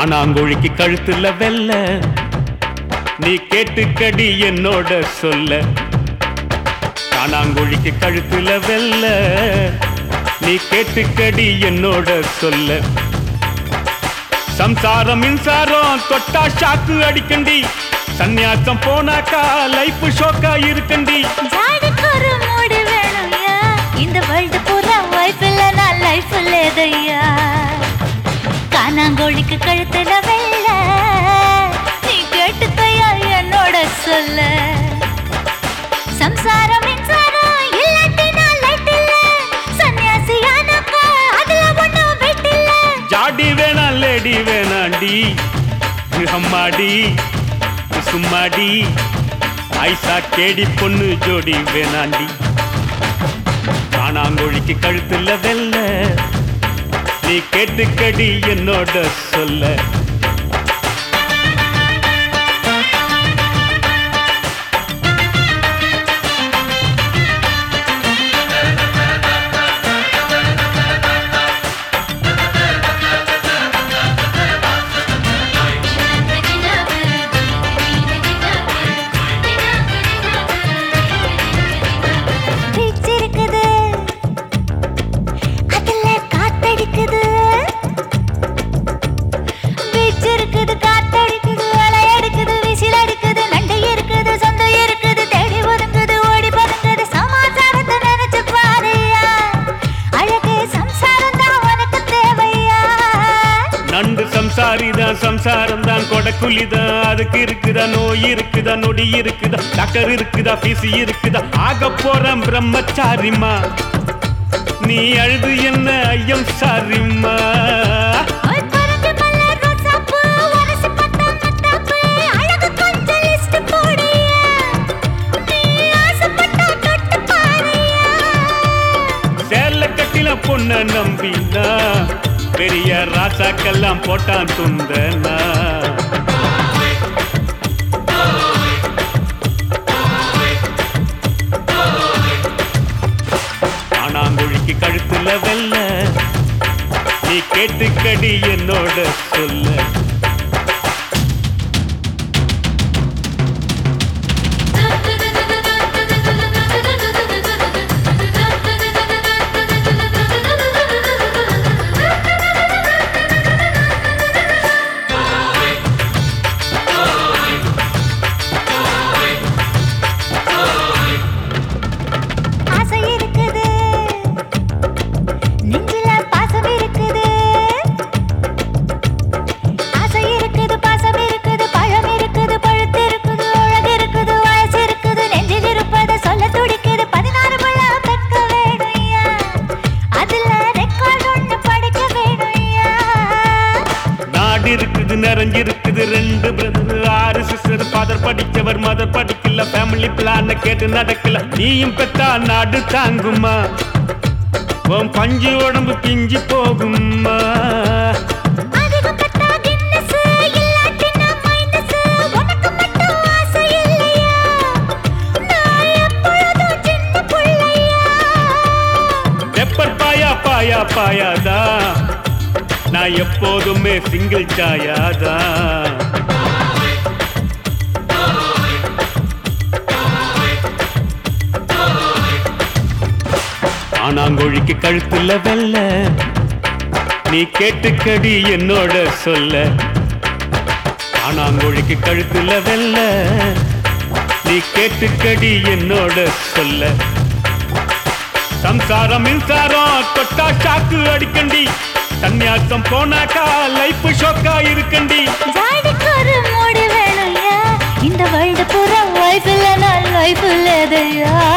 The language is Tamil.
காணாங்கோழிக்கு கழுத்துல வெல்ல நீ கேட்டுக்கடி என்னோட சொல்ல காணாங்கோழிக்கு கழுத்துல வெல்ல நீ கேட்டுக்கடி என்னோட சொல்ல சம்சாரம் மின்சாரம் தொட்டா ஷாக்கு அடிக்கண்டி சந்நியாசம் போனாக்கா லைஃப் ஷோக்கா இருக்கண்டி ஜாடிக்கு ஒரு மூடு வேணும்யா இந்த வேர்ல்டு பூரா வைஃப் இல்ல நான் லைஃப் இல்லையா காணாங்கோழிக்கு கழுத்துல வெள்ள நீ கேட்டுக்கையா என்னோட சொல்ல சம்சாரம் மின்சாரம் இல்லாட்டி நான் லைட் இல்ல சன்னியாசியானாக்கா அதுல ஒண்ணும் வெட் இல்ல ஜாடி வேணா லேடி வேணாண்டி அம்மாடி சும்மாடி ஐசா கேடி பொண்ணு ஜோடி வேணாண்டி காணாங்கோழிக்கு கழுத்துல வெல்ல நீ கேட்டுக்கடி என்னோட சொல்ல பீச் இருக்குது அதுல காத்தடிக்குது பீச் இருக்குது காத்தடிக்குது அலை அடிக்குது விசில் அடிக்குது நண்டை இருக்குது சொந்த இருக்குது தேடி ஒதுங்குது ஓடி பதுங்குது சமாச்சாரத்தை நினைச்சு பாருயா அழகு சம்சாரம் தான் உனக்கு தேவையா நண்டு சம்சாரி தான் சம்சாரம் தான் கொடக்குழி தான் அதுக்கு இருக்குதா நோய் இருக்குதா நொடி இருக்குதா டாக்டர் இருக்குதா பிசி இருக்குதா ஆக போறேன் பிரம்மச்சாரிமா நீ அழுது என்ன ஐயம் சாரிம்மா ஒரு பறந்து மலர் ரோசாப்பூ, உரசி பார்த்தா மத்தாப்பு, அழகு கொஞ்சம் list போடுயா. நீ ஆசைப்பட்டா தொட்டு பாருயா. சேல கட்டில பொண்ண நம்பினா பெரிய ராசாக்கெல்லாம் போட்டான் துந்தனா ஆனாங்குழிக்கு கழுத்துல வெல்ல நீ கேட்டுக்கடி என்னோட சொல்ல ஆசை இருக்குது, நெஞ்சில பாசம் இருக்குது. ஆசை இருக்குது, பாசம் இருக்குது, பழம் இருக்குது, பழுத்து இருக்குது, அழகு இருக்குது, வயசு இருக்குது, நெஞ்சில் இருப்பதை சொல்ல துடிக்குது. பதினாறு முழ பெக்க வேணும்யா. அதுல record ஒண்ணு படிக்க வேணும்யா. நாடு இருக்குது நிறைஞ்சிருக்குது ரெண்டு பிரதர் ஆறு சிஸ்டர் ஃபாதர் படிச்சவர் மதர் படிக்கல ஃபேமிலி பிளான கேட்டு நடக்கல நீயும் பெத்தா நாடு தாங்குமா உன் பஞ்சு உடம்பு பிஞ்சு போகுமா அதிகப்பட்ட Guinness, இல்லாட்டினா minus. உனக்கு மட்டும் ஆசை இல்லையா? நான் எப்பொழுதும் சின்ன புள்ளையா? பெப்பர் பாயா பாயா பாயாதா நான் எப்போதுமே சிங்கிள் சாயாதா ஆனாங்கோழிக்கு கழுத்துல வெல்ல நீ கேட்டுக்கடி என்னோட சொல்ல ஆனாங்கோழிக்கு கழுத்துல வெல்ல நீ கேட்டுக்கடி என்னோட சொல்ல சம்சாரம் மின்சாரம் தொட்டா ஷாக்கு அடிக்கண்டி சந்நியாசம் போனாக்கா லைஃப் ஷோக்கா இருக்கண்டி ஜாடிக்கு ஒரு மூடு வேணும்யா. இந்த வேர்ல்டு பூரா வைஃப் இல்லைனா லைஃப் இல்லதையா